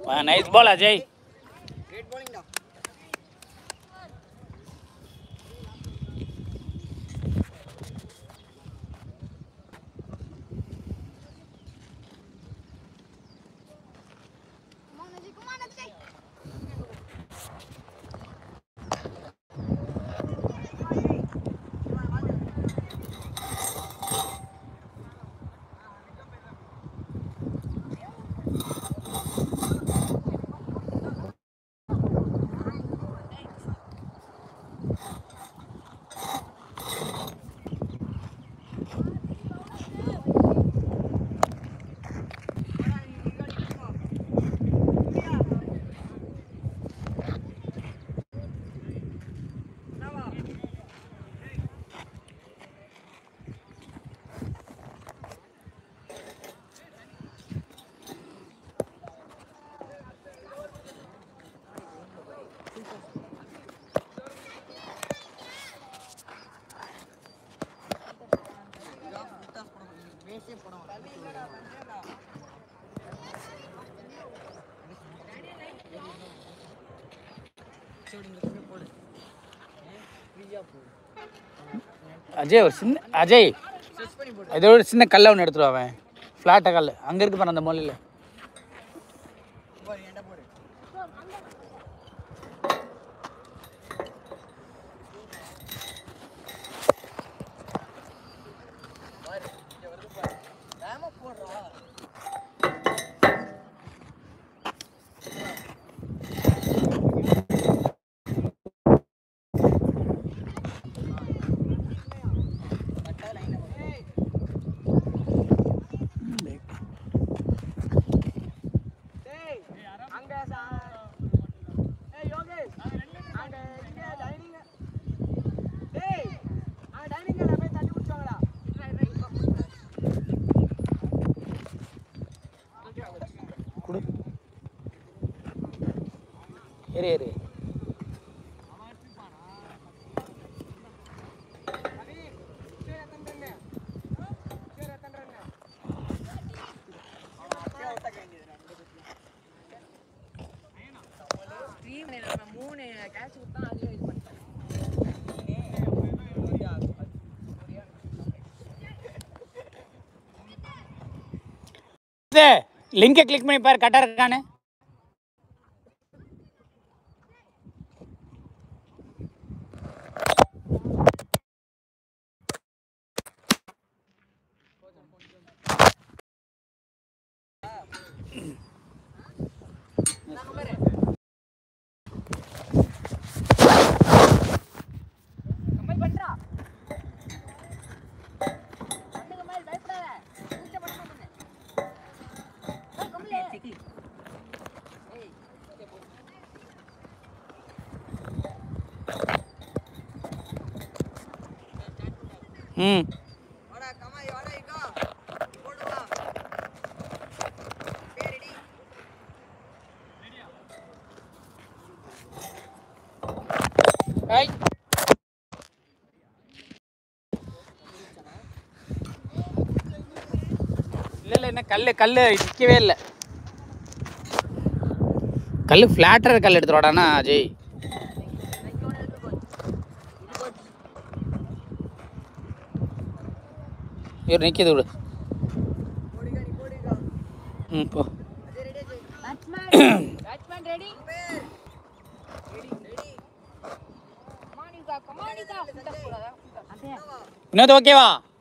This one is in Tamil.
nice ball Ajay great bowling டா பேசே போட போடு ஃப்ரீயா போடு அஜய் ஒரு சின்ன அஜய் ஸ்ட்ரெச் பண்ணி போடு இதோட ஒரு சின்ன கல்லை ஒன்று எடுத்துட்டு அவன் ஃப்ளாட்டாக கல் அங்கே இருக்கு பாரு அந்த மூலையில் போடு ஏன்டா போடு பாரு இங்க வருது பாரு வேகமா போடுறா கரெக்டா லைன்ல போடு டேய் அங்க ஏய் யோகேஷ் அங்க இங்க டைனிங் டேய் அங்க டைனிங்ல போய் தண்ணி குடிச்சாங்களா கொடு இரு இரு மூணு கேட்ச் கொடுத்தா அதுவே இது பண்ணிட்டேன் லிங்கை கிளிக் பண்ணி பாரு கரெக்டாக இருக்கானு கம்பல் பண்றா கண்ணு கம்பல் பயப்படாத கூச்ச பண்ண பண்ணு ஏய் கம்பல் ஏய் ம் வாடா கமாய் வாடா இக்கா போடு வா ரெடி ஐய் இல்லை இல்லை என்ன கல் கல் நிற்கவே இல்லை கல் ஃப்ளாட்டர் கல் எடுத்துட்டு வாடாண்ணா அஜய் இவர் நிற்கிது விடு போடுங்க நீ போடுங்க ம் போ அதே ready batsman batsman ready ready ready கமானிகா கமானிகா அதே இன்னொரு ஓகேவா